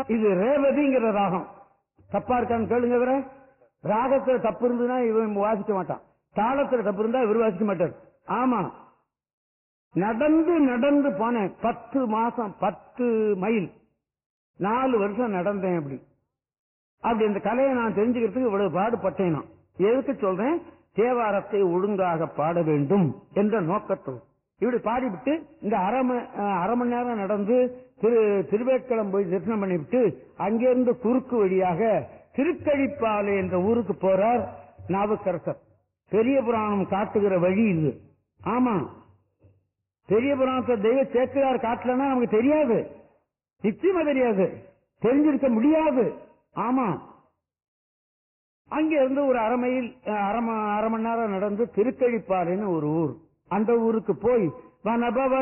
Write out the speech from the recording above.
இது ரேவதிங்கிற ராகம் தப்பா இருக்கான்னு கேளுங்க இவர ராகத்துல தப்பு இருந்ததுன்னா இவன் வாசிக்க மாட்டான் தாளத்துல தப்பு இருந்தா இவர் வாசிக்க மாட்டார் ஆமா நடந்து நடந்து போனேன் பத்து மாசம் பத்து மைல் நாலு வருஷம் நடந்தேன் அப்படி அப்படி இந்த கலையை நான் தெரிஞ்சுக்கிறதுக்கு இவ்வளவு பாடுபட்டேன் நான் எதுக்கு சொல்றேன் தேவாரத்தை ஒழுங்காக பாட வேண்டும் என்ற நோக்கத்தோடு இப்படி பாடிவிட்டு இந்த அரை ம- அஹ், அரை மணி நேரம் நடந்து திரு திருவேட்களம் போய் தரிசனம் பண்ணிவிட்டு அங்கிருந்து குறுக்கு வழியாக திருக்கழிப்பாலை என்ற ஊருக்கு போறார் நாவுக்கரசர் பெரிய புராணம் காட்டுகிற வழி இது ஆமா பெரிய புராணத்தை தெய்வ சேக்கிரார் காட்டலன்னா நமக்கு தெரியாது நிச்சயமா தெரியாது தெரிஞ்சிருக்க முடியாது ஆமா அங்க இருந்து ஒரு அரை மைல் அஹ், அரை ம- அரை மணி நேரம் நடந்து திருக்கழிப்பாறைன்னு ஒரு ஊர் அந்த ஊருக்கு போய் வனபவ